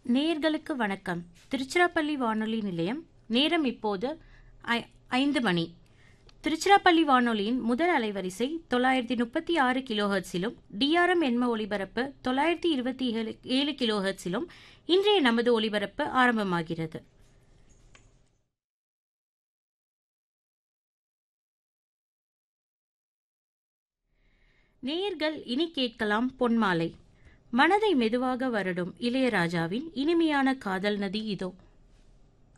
நேயர்களுக்கு வணக்கம் திருச்சிராப்பள்ளி வானொலி நிலையம் நேரம் இப்போது ஐ- ஐந்து மணி திருச்சிராப்பள்ளி வானொலியின் முதல் அலைவரிசை தொள்ளாயிரத்தி முப்பத்தி ஆறு கிலோஹெர்ட்ஸிலும் டிஆர்எம் எண்ம ஒலிபரப்பு தொள்ளாயிரத்தி இருபத்தி ஏழு ஏழு கிலோஹெர்ட்ஸிலும் இன்றைய நமது ஒலிபரப்பு ஆரம்பமாகிறது நேயர்கள் இனி கேட்கலாம் பொன்மாலை மனதை மெதுவாக வருடும் இளையராஜாவின் இனிமையான காதல் நதி இதோ